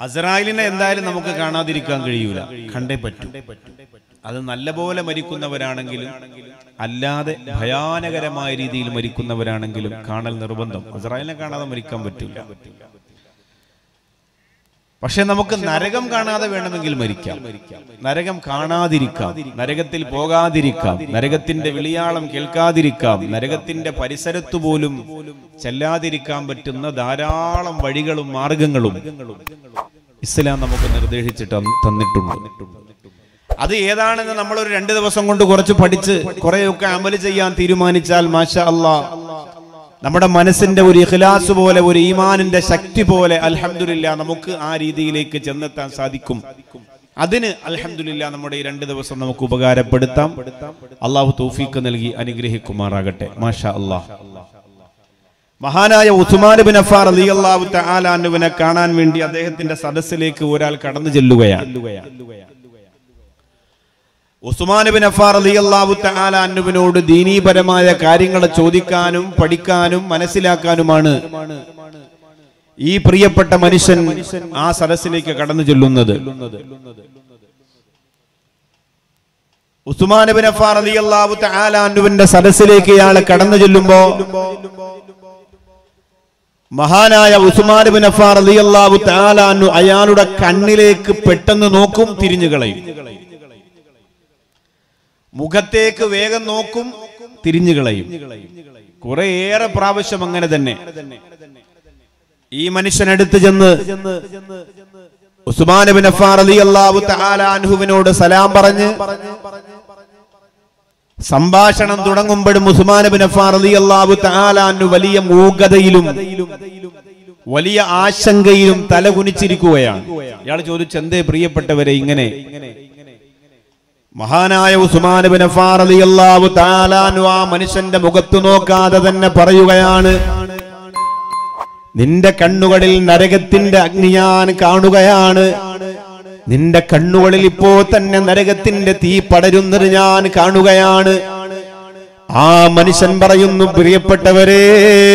അസറായിലിനെ എന്തായാലും നമുക്ക് കാണാതിരിക്കാൻ കഴിയൂല കണ്ടേ പറ്റൂ അത് നല്ലപോലെ മരിക്കുന്നവരാണെങ്കിലും അല്ലാതെ ഭയാനകരമായ രീതിയിൽ മരിക്കുന്നവരാണെങ്കിലും കാണൽ നിർബന്ധം അസറായിലിനെ കാണാതെ മരിക്കാൻ പറ്റില്ല പക്ഷെ നമുക്ക് നരകം കാണാതെ വേണമെങ്കിൽ മരിക്കാം നരകം കാണാതിരിക്കാം നരകത്തിൽ പോകാതിരിക്കാം നരകത്തിന്റെ വിളിയാളം കേൾക്കാതിരിക്കാം നരകത്തിന്റെ പരിസരത്തു പോലും ചെല്ലാതിരിക്കാൻ പറ്റുന്ന ധാരാളം വഴികളും മാർഗങ്ങളും ഇസ്ലാം നമുക്ക് നിർദ്ദേശിച്ചിട്ട് തന്നിട്ടുണ്ട് അത് ഏതാണെന്ന് നമ്മൾ ഒരു രണ്ട് ദിവസം കൊണ്ട് കുറച്ച് പഠിച്ച് കുറെയൊക്കെ അമല് ചെയ്യാൻ തീരുമാനിച്ചാൽ മാഷ അള്ളാ നമ്മുടെ മനസ്സിന്റെ ഒരു ഇഖ്ലാസ് പോലെ ഒരു ഈമാനിന്റെ ശക്തി പോലെ അൽഹംദുലില്ല നമുക്ക് ആ രീതിയിലേക്ക് ചെന്നെത്താൻ സാധിക്കും അതിന് അൽഹംദുലില്ല നമ്മുടെ ഈ രണ്ട് ദിവസം നമുക്ക് ഉപകാരപ്പെടുത്താം അള്ളാഹു തൗഫീക്ക് നൽകി അനുഗ്രഹിക്കുമാറാകട്ടെ മാഷാ അള്ളാഹ് മഹാനായ ഉസ്മാൻ ബിൻ അഫാർ റളിയല്ലാഹു തആല അൻഹുവിനെ കാണാൻ വേണ്ടി അദ്ദേഹത്തിന്റെ സദസ്സിലേക്ക് ഒരാൾ കടന്നു ചെല്ലുകയാണ് ഉസ്മാൻ ബിൻ അഫാർ റളിയല്ലാഹു തആല അൻഹുവിനോട് ദീനീപരമായ കാര്യങ്ങൾ ചോദിക്കാനും പഠിക്കാനും മനസ്സിലാക്കാനുമാണ് ഈ പ്രിയപ്പെട്ട മനുഷ്യൻ ആ സദസ്സിലേക്ക് കടന്നു ചെല്ലുന്നത് ഉസ്മാൻ ബിൻ അഫാർ റളിയല്ലാഹു തആല അൻഹുവിന്റെ സദസ്സിലേക്ക് ഇയാൾ കടന്നു ചെല്ലുമ്പോ മഹാനായ ഉസ്മാൻ ബിൻ അഫാർ റളിയല്ലാഹു തആല അൻഹു അയാളുടെ കണ്ണിലേക്ക് പെട്ടെന്ന് നോക്കും തിരിഞ്ഞു കളയും മുഖത്തേക്ക് വേഗം നോക്കും തിരിഞ്ഞു കളയും കുറേയേറെ പ്രാവശ്യം അങ്ങനെ തന്നെ ഈ മനുഷ്യൻ അടുത്ത് ചെന്ന് ഉസ്മാൻ ബിൻ അഫാർ റളിയല്ലാഹു തആല അൻഹുവിനോട് സലാം പറഞ്ഞ് സംഭാഷണം തുടങ്ങുമ്പോഴും ഉസ്മാൻ ബിൻ അഫാർ റളിയല്ലാഹു തആല അൻഹു വലിയ മൂകതയിലും വലിയ ആശങ്കയിലും തല കുനിച്ചിരിക്കുകയാണ് ഇയാൾ ചോദിച്ചു എന്തേ പ്രിയപ്പെട്ടവരെ ഇങ്ങനെ മഹാനായ ഉസ്മാൻ ബിൻ അഫാർ റളിയല്ലാഹു തആല അൻഹു ആ മനുഷ്യന്റെ മുഖത്ത് നോക്കാതെ തന്നെ പറയുകയാണ് നിന്റെ കണ്ണുകളിൽ നരകത്തിന്റെ അഗ്നി ഞാൻ കാണുകയാണ് നിന്റെ കണ്ണുകളിൽ ഇപ്പോ തന്നെ നരകത്തിന്റെ തീ പടരുന്നത് ഞാൻ കാണുകയാണ് ആ മനുഷ്യൻ പറയുന്നു പ്രിയപ്പെട്ടവരെ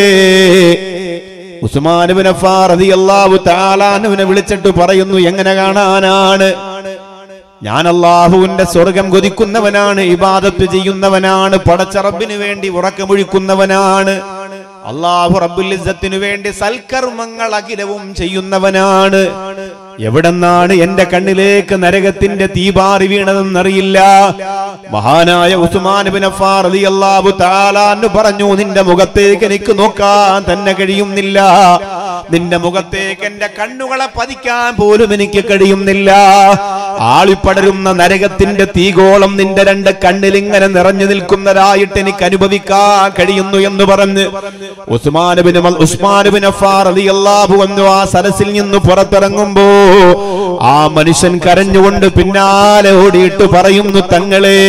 ഉസ്മാൻ ബിൻ അഫ്ഫാർ റളിയല്ലാഹു തആല അൻഹുവിനെ വിളിച്ചിട്ട് പറയുന്നു എങ്ങനെ കാണാനാണ് ഞാൻ അള്ളാഹുവിന്റെ സ്വർഗം കൊതിക്കുന്നവനാണ് ഇബാദത്ത് ചെയ്യുന്നവനാണ് പടച്ചറബിന് വേണ്ടി ഉറക്കമൊഴിക്കുന്നവനാണ് അള്ളാഹു റബ്ബുൽ ഇസ്സത്തിനു വേണ്ടി സൽക്കർമ്മങ്ങൾ അഖിലവും ചെയ്യുന്നവനാണ് എവിടെന്നാണ് എന്റെ കണ്ണിലേക്ക് നരകത്തിന്റെ തീപാറി വീണതെന്നറിയില്ല മഹാനായ ഉസ്മാൻ ബിൻ അഫ്ഫാർ റളിയല്ലാഹു തആല അൻഹു പറഞ്ഞു നിന്റെ മുഖത്തേക്ക് എനിക്ക് നോക്കാൻ തന്നെ കഴിയുന്നില്ല നിന്റെ മുഖത്തേക്ക് എന്റെ കണ്ണുകളെ പതിക്കാൻ പോലും എനിക്ക് കഴിയുന്നില്ല ആളിപ്പടരുന്ന നരകത്തിന്റെ തീഗോളം നിന്റെ രണ്ട് കണ്ണിൽ ഇങ്ങനെ നിറഞ്ഞു നിൽക്കുന്നതായിട്ട് എനിക്ക് അനുഭവിക്കാൻ കഴിയുന്നു എന്ന് പറഞ്ഞ് ഉസ്മാനുബിന് ഉസ്മാനുബിൻ അഫാർ റളിയല്ലാഹു അൻഹു ആ സരസിൽ നിന്ന് പുറത്തിറങ്ങുമ്പോ ആ മനുഷ്യൻ കരഞ്ഞുകൊണ്ട് പിന്നാലെ ഓടിയിട്ട് പറയുന്നു തങ്ങളെ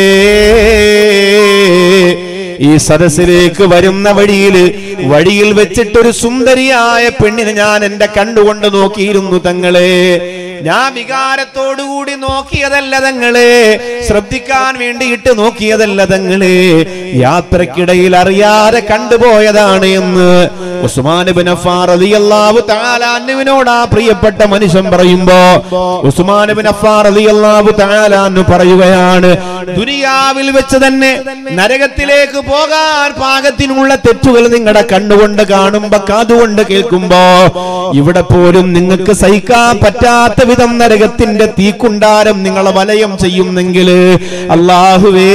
ഈ സദസ്സിലേക്ക് വരുന്ന വഴിയിൽ വഴിയിൽ വെച്ചിട്ടൊരു സുന്ദരിയായ പെണ്ണിനെ ഞാൻ എന്റെ കണ്ടുകൊണ്ട് നോക്കിയിരുന്നു തങ്ങളെ ഞാൻ വികാരത്തോടുകൂടി നോക്കിയതല്ല തങ്ങളെ ശ്രദ്ധിക്കാൻ വേണ്ടിയിട്ട് നോക്കിയതല്ല തങ്ങളെ യാത്രക്കിടയിൽ അറിയാതെ കണ്ടുപോയതാണ് എന്ന് ഉസ്മാൻ ബിൻ അഫ്ഫാർ റളിയല്ലാഹു തആല അന്നുവിനോട് ആ പ്രിയപ്പെട്ട മനുഷ്യൻ പറയുമ്പോ ഉസ്മാൻ ബിൻ അഫ്ഫാർ റളിയല്ലാഹു തആല അന്നു പറയുകയാണ് ദുനിയാവിൽ വെച്ച് തന്നെ നരകത്തിലേക്ക് പോകാൻ പാകത്തിനുള്ള തെറ്റുകൾ നിങ്ങളുടെ കണ്ണുകൊണ്ട് കാണുമ്പോ കാതുകൊണ്ട് കേൾക്കുമ്പോ ഇവിടെ പോലും നിങ്ങൾക്ക് സഹിക്കാൻ പറ്റാത്ത വിധം നരകത്തിന്റെ തീക്കുണ്ടാരം നിങ്ങളെ വലയം ചെയ്യുന്നെങ്കിൽ അള്ളാഹുവേ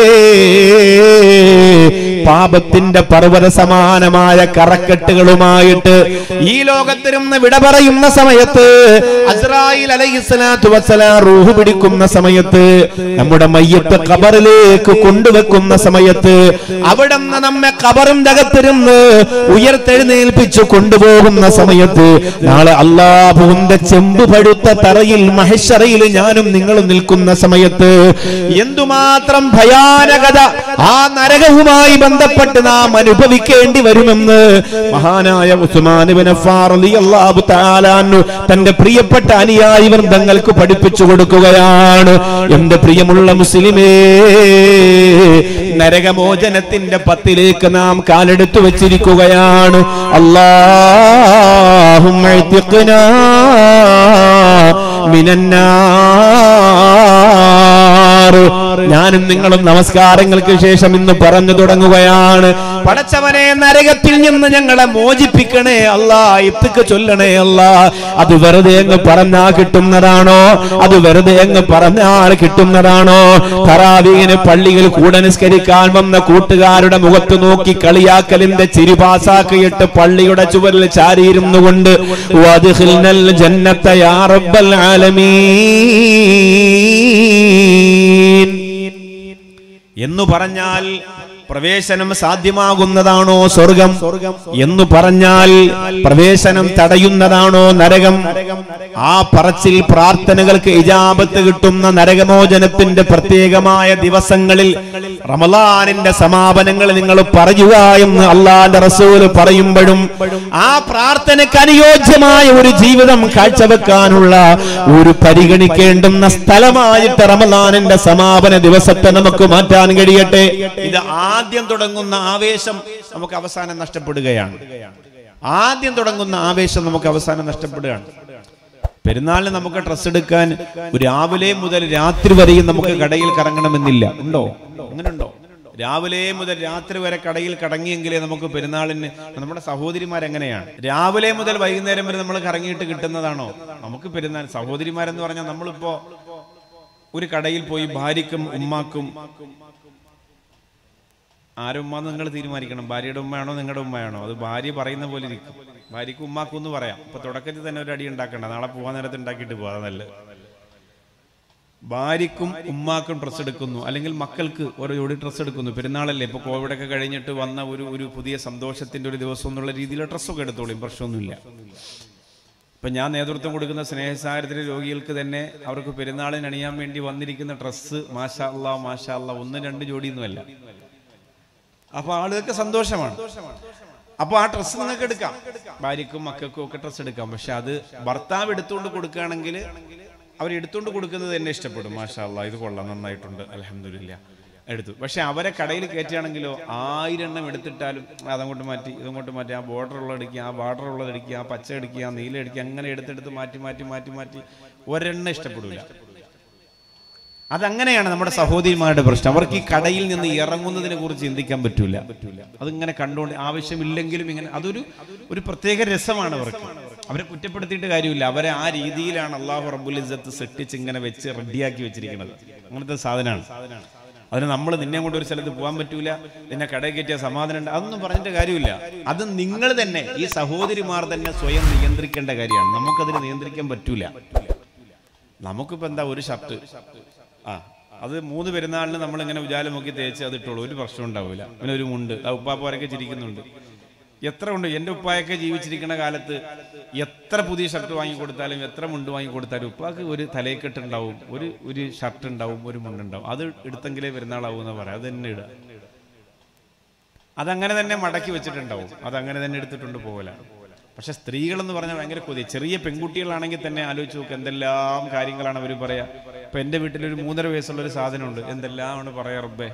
പാപത്തിന്റെ പർവ്വത സമാനമായ കറക്കെട്ടുകളുമായിട്ട് ഈ ലോകത്തിരുന്ന് വിട പറയുന്ന സമയത്ത് അസ്രായിൽ അലൈഹിസ്സലാത്തു വസ്സലാം റൂഹ് പിടിക്കുന്ന സമയത്ത് നമ്മുടെ മയ്യത്ത് ഖബറിലേക്ക് കൊണ്ടുവെക്കുന്ന സമയത്ത് അവിടെ നിന്ന് നമ്മെ ഖബറിന്റെ അകത്തിരുന്ന് ഉയർത്തെഴുന്നേൽപ്പിച്ചു കൊണ്ടുപോകുന്ന സമയത്ത് നാളെ അള്ളാഹുവിന്റെ ചെമ്പ് പഴുത്ത തറയിൽ മഹേശ്വറയിൽ ഞാനും നിങ്ങളും നിൽക്കുന്ന സമയത്ത് എന്തുമാത്രം ഭയാനകത ആ നരകവുമായി ബന്ധപ്പെട്ട് നാം അനുഭവിക്കേണ്ടി വരുമെന്ന് മഹാനായ ഉസ്മാൻ ബിൻ അഫ്ഫാർ റളിയല്ലാഹു തആല അൻഹു തന്റെ പ്രിയപ്പെട്ട അനുയായി വൃന്ദങ്ങൾക്ക് പഠിപ്പിച്ചു കൊടുക്കുകയാണ് എന്റെ പ്രിയമുള്ള മുസ്ലിമേ നരകമോചനത്തിന്റെ പത്തിലേക്ക് നാം കാലെടുത്തു വെച്ചിരിക്കുകയാണ് അല്ലാഹുമ്മ ഇത്തിഖ്നാ മിനന്നാർ ഞാനും നിങ്ങളും നമസ്കാരങ്ങൾക്ക് ശേഷം ഇന്ന് പറഞ്ഞു തുടങ്ങുകയാണ് പടച്ചവനെ നരകത്തിൽ നിന്ന് ഞങ്ങളെ മോചിപ്പിക്കണേ അല്ല ഇത്തക്ക് ചൊല്ലണേ അല്ല അത് വെറുതെ അങ്ങ് പറഞ്ഞാ കിട്ടുന്നതാണോ അത് വെറുതെ അങ്ങ് പറഞ്ഞാൽ കിട്ടുന്നതാണോ തറാവീന് പള്ളിയിൽ കൂടെ നിസ്കരിക്കാൻ വന്ന കൂട്ടുകാരുടെ മുഖത്ത് നോക്കി കളിയാക്കലിന്റെ ചിരി പാസാക്കിയിട്ട് പള്ളിയുടെ ചുവരിൽ ചാരിയിരുന്നു കൊണ്ട് വദ്ഖിൽനൽ ജന്നത്ത യാ റബ്ബൽ ആലമീൻ എന്ന് പറഞ്ഞാൽ പ്രവേശനം സാധ്യമാകുന്നതാണോ സ്വർഗം എന്ന് പറഞ്ഞാൽ പ്രവേശനം തടയുന്നതാണോ നരകം ആ പറച്ചിൽ പ്രാർത്ഥനകൾക്ക് ഇജാബത്ത് കിട്ടുന്ന നരകമോചനത്തിന്റെ പ്രത്യേകമായ ദിവസങ്ങളിൽ റമലാനിന്റെ സമാപനങ്ങൾ നിങ്ങൾ പറയുക എന്ന് അള്ളാന്റെ റസൂല് പറയുമ്പോഴും ആ പ്രാർത്ഥനയ്ക്ക് അനുയോജ്യമായ ഒരു ജീവിതം കാഴ്ചവെക്കാനുള്ള ഒരു പരിഗണിക്കേണ്ടുന്ന സ്ഥലമായിട്ട് റമലാനിന്റെ സമാപന ദിവസത്തെ നമുക്ക് മാറ്റാൻ കഴിയട്ടെ ഇത് ആദ്യം തുടങ്ങുന്ന ആവേശം നമുക്ക് അവസാനം നഷ്ടപ്പെടുകയാണ് ആദ്യം തുടങ്ങുന്ന ആവേശം നമുക്ക് അവസാനം നഷ്ടപ്പെടുകയാണ് പെരുന്നാളിന് നമുക്ക് ഡ്രസ് എടുക്കാൻ രാവിലെ മുതൽ രാത്രി വരെയും നമുക്ക് കടയിൽ കറങ്ങണമെന്നില്ല ഉണ്ടോ അങ്ങനെ ഉണ്ടോ രാവിലെ മുതൽ രാത്രി വരെ കടയിൽ കടങ്ങിയെങ്കിലേ നമുക്ക് പെരുന്നാളിന് നമ്മുടെ സഹോദരിമാരെങ്ങനെയാണ് രാവിലെ മുതൽ വൈകുന്നേരം വരെ നമ്മൾ കറങ്ങിയിട്ട് കിട്ടുന്നതാണോ നമുക്ക് പെരുന്നാൾ സഹോദരിമാരെന്ന് പറഞ്ഞാൽ നമ്മളിപ്പോ ഒരു കടയിൽ പോയി ഭാര്യക്കും ഉമ്മാക്കും ആരുമ്മാന്ന് നിങ്ങൾ തീരുമാനിക്കണം ഭാര്യയുടെ ഉമ്മയാണോ നിങ്ങളുടെ ഉമ്മയാണോ അത് ഭാര്യ പറയുന്ന പോലെ ഇരിക്കും ഭാര്യക്ക് ഉമ്മാക്കും എന്ന് പറയാം ഇപ്പൊ തുടക്കത്തിൽ തന്നെ ഒരു അടി ഉണ്ടാക്കണ്ട നാളെ പോകാൻ നേരത്ത് ഉണ്ടാക്കിയിട്ട് പോകാം നല്ലത് ഭാര്യക്കും ഉമ്മാക്കും ഡ്രസ്സ് എടുക്കുന്നു അല്ലെങ്കിൽ മക്കൾക്ക് ഓരോ ജോഡി ഡ്രസ്സ് എടുക്കുന്നു പെരുന്നാളല്ലേ ഇപ്പൊ കോവിഡ് ഒക്കെ കഴിഞ്ഞിട്ട് വന്ന ഒരു ഒരു പുതിയ സന്തോഷത്തിന്റെ ഒരു ദിവസം എന്നുള്ള രീതിയിൽ ഡ്രസ്സൊക്കെ എടുത്തോളും പ്രശ്നമൊന്നുമില്ല ഇപ്പൊ ഞാൻ നേതൃത്വം കൊടുക്കുന്ന സ്നേഹസാരത്തിലെ രോഗികൾക്ക് തന്നെ അവർക്ക് പെരുന്നാളിന് അണിയാൻ വേണ്ടി വന്നിരിക്കുന്ന ഡ്രസ്സ് മാഷാ അല്ലാ മാഷാ അല്ലാ ഒന്ന് രണ്ട് ജോഡിയൊന്നുമല്ല അപ്പൊ ആളുകൾക്ക് സന്തോഷമാണ് അപ്പൊ ആ ഡ്രസ്സ് നിങ്ങൾക്ക് എടുക്കാം ഭാര്യക്കും മക്കൾക്കും ഒക്കെ ഡ്രസ്സ് എടുക്കാം പക്ഷെ അത് ഭർത്താവ് എടുത്തുകൊണ്ട് കൊടുക്കുകയാണെങ്കിൽ അവർ എടുത്തുകൊണ്ട് കൊടുക്കുന്നത് തന്നെ ഇഷ്ടപ്പെടും മാഷാ അല്ലാ ഇത് കൊള്ളാം നന്നായിട്ടുണ്ട് അലഹമില്ല എടുത്തു പക്ഷെ അവരെ കടയിൽ കയറ്റുകയാണെങ്കിലോ ആയിരം എണ്ണം എടുത്തിട്ടാലും അതങ്ങോട്ട് മാറ്റി ഇതങ്ങോട്ട് മാറ്റി ആ ബോർഡർ ഉള്ളത് അടിക്കുക ആ ബാർഡർ ഉള്ളത് അടിക്കുക ആ പച്ച അടിക്കുക ആ നീല അടിക്കുക അങ്ങനെ എടുത്തെടുത്ത് മാറ്റി മാറ്റി മാറ്റി മാറ്റി ഒരെണ്ണം ഇഷ്ടപ്പെടില്ല അതങ്ങനെയാണ് നമ്മുടെ സഹോദരിമാരുടെ പ്രശ്നം അവർക്ക് ഈ കടയിൽ നിന്ന് ഇറങ്ങുന്നതിനെ കുറിച്ച് ചിന്തിക്കാൻ പറ്റൂല അതിങ്ങനെ കണ്ടുകൊണ്ട് ആവശ്യമില്ലെങ്കിലും ഇങ്ങനെ അതൊരു ഒരു പ്രത്യേക രസമാണ് അവർക്ക് അവരെ കുറ്റപ്പെടുത്തിയിട്ട് കാര്യമില്ല അവരെ ആ രീതിയിലാണ് അള്ളാഹു റബ്ബുൽ ഇസ്സത്ത് സെട്ടിച്ച് ഇങ്ങനെ വെച്ച് റെഡിയാക്കി വെച്ചിരിക്കുന്നത് അങ്ങനത്തെ സാധനമാണ് അതിന് നമ്മൾ നിന്നെ കൊണ്ട് ഒരു സ്ഥലത്ത് പോകാൻ പറ്റൂല നിന്നെ കടയിൽ കയറ്റിയ സമാധാനം ഉണ്ട് അതൊന്നും പറഞ്ഞിട്ട് കാര്യമില്ല അത് നിങ്ങൾ തന്നെ ഈ സഹോദരിമാർ തന്നെ സ്വയം നിയന്ത്രിക്കേണ്ട കാര്യമാണ് നമുക്കതിന് നിയന്ത്രിക്കാൻ പറ്റൂല നമുക്കിപ്പോ എന്താ ഒരു ഷർട്ട് ആ അത് മൂന്ന് പെരുന്നാളിന് നമ്മൾ ഇങ്ങനെ ഉജാല നോക്കി തേച്ച് അത് ഇട്ടോളൂ ഒരു പ്രശ്നം ഉണ്ടാവില്ല പിന്നെ ഒരു മുണ്ട് ആ ഉപ്പാപ്പോരൊക്കെ ചിരിക്കുന്നുണ്ട് എത്ര ഉണ്ട് എൻ്റെ ഉപ്പായൊക്കെ ജീവിച്ചിരിക്കുന്ന കാലത്ത് എത്ര പുതിയ ഷർട്ട് വാങ്ങിക്കൊടുത്താലും എത്ര മുണ്ട് വാങ്ങിക്കൊടുത്താലും ഉപ്പാക്ക് ഒരു തലയെക്കെട്ട് ഉണ്ടാവും ഒരു ഒരു ഷർട്ട് ഉണ്ടാവും ഒരു മുണ്ടുണ്ടാവും അത് എടുത്തെങ്കിലേ പെരുന്നാളാവും എന്ന് പറയാം അത് തന്നെ ഇടുക അതങ്ങനെ തന്നെ മടക്കി വെച്ചിട്ടുണ്ടാവും അതങ്ങനെ തന്നെ എടുത്തിട്ടുണ്ട് പോകലാണ് പക്ഷെ സ്ത്രീകളെന്ന് പറഞ്ഞാൽ ഭയങ്കര കൊതി ചെറിയ പെൺകുട്ടികളാണെങ്കിൽ തന്നെ ആലോചിച്ച് നോക്ക് എന്തെല്ലാം കാര്യങ്ങളാണ് അവർ പറയാ ഇപ്പൊ എൻ്റെ വീട്ടിലൊരു മൂന്നര വയസ്സുള്ള ഒരു സാധനമുണ്ട് എന്തെല്ലാമാണ് പറയാ റബ്ബേ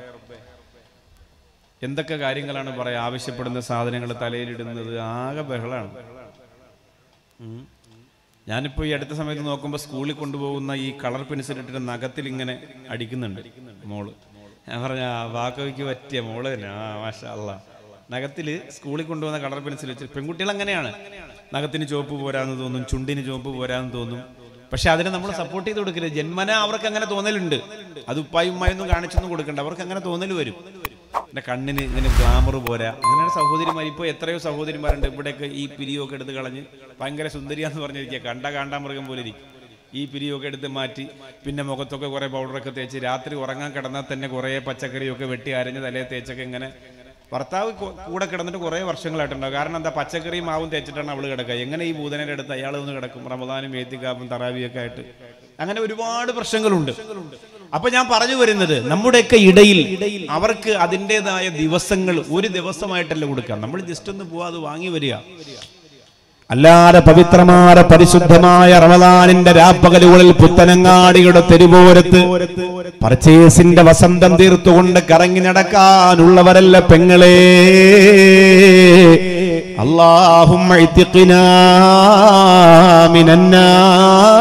എന്തൊക്കെ കാര്യങ്ങളാണ് പറയാ ആവശ്യപ്പെടുന്ന സാധനങ്ങൾ തലയിലിടുന്നത് ആകെ ബഹളാണ് ഉം. ഞാനിപ്പോ ഈ അടുത്ത സമയത്ത് നോക്കുമ്പോൾ സ്കൂളിൽ കൊണ്ടുപോകുന്ന ഈ കളർ പെൻസിൽ ഇട്ടിട്ട് നഖത്തിൽ ഇങ്ങനെ അടിക്കുന്നുണ്ട് മോള് ഞാൻ പറഞ്ഞ ആ വാക്കവിക്ക് പറ്റിയ മോള് തന്നെ ആ മാഷാ അല്ലാ നഖത്തില് സ്കൂളിൽ കൊണ്ടുപോകുന്ന കളർ പെൻസിൽ വെച്ച് പെൺകുട്ടികൾ അങ്ങനെയാണ് നഖത്തിന് ചുവപ്പ് പോരാന്ന് തോന്നും ചുണ്ടിന് ചുവപ്പ് പോരാന്ന് തോന്നും പക്ഷെ അതിനെ നമ്മൾ സപ്പോർട്ട് ചെയ്ത് കൊടുക്കരുത് ജന്മന അവർക്ക് അങ്ങനെ തോന്നലുണ്ട് അത് ഉപ്പായും ഉമ്മായൊന്നും കാണിച്ചൊന്നും കൊടുക്കണ്ട അവർക്ക് അങ്ങനെ തോന്നൽ വരും എന്റെ കണ്ണിന് ഇങ്ങനെ ഗ്ലാമർ പോരാ അങ്ങനെയാണ് സഹോദരിമാർ ഇപ്പോൾ എത്രയോ സഹോദരിമാരുണ്ട് ഇവിടെയൊക്കെ ഈ പിരിയൊക്കെ എടുത്ത് കളഞ്ഞ് ഭയങ്കര സുന്ദരിയാന്ന് പറഞ്ഞിരിക്കുക കണ്ട കാണ്ടാമൃഗം പോലെ ഇരിക്കും ഈ പിരിയൊക്കെ എടുത്ത് മാറ്റി പിന്നെ മുഖത്തൊക്കെ കുറേ പൗഡറൊക്കെ തേച്ച് രാത്രി ഉറങ്ങാൻ കിടന്നാൽ തന്നെ കുറേ പച്ചക്കറിയൊക്കെ വെട്ടി അരഞ്ഞ് തലയിൽ തേച്ചൊക്കെ ഇങ്ങനെ ഭർത്താവ് കു- കൂടെ കിടന്നിട്ട് കുറേ വർഷങ്ങളായിട്ടുണ്ടാവും കാരണം എന്താ പച്ചക്കറിയും മാവും തേച്ചിട്ടാണ് അവള് കിടക്കുക എങ്ങനെ ഈ ഭൂതനയുടെ അടുത്ത് അയാൾ ഒന്ന് കിടക്കും റമദാനും ഏത്തിക്കാപ്പും തറാവിയൊക്കെ ആയിട്ട് അങ്ങനെ ഒരുപാട് പ്രശ്നങ്ങളുണ്ട് അപ്പൊ ഞാൻ പറഞ്ഞു വരുന്നത് നമ്മുടെയൊക്കെ ഇടയിൽ അവർക്ക് അതിൻ്റെതായ ദിവസങ്ങൾ ഒരു ദിവസമായിട്ടല്ല കൊടുക്കാം നമ്മൾ ജസ്റ്റ് ഒന്ന് പോവാ അത് വാങ്ങി വരിക അല്ലാതെ പവിത്രമായ പരിശുദ്ധമായ റമദാനിന്റെ രാപ്പകലുകളിൽ പുത്തനങ്ങാടിയുടെ തെരുവോരത്ത് പർച്ചേസിന്റെ വസന്തം തീർത്തുകൊണ്ട് കറങ്ങി നടക്കാനുള്ളവരല്ല പെങ്ങളെ അള്ളാഹും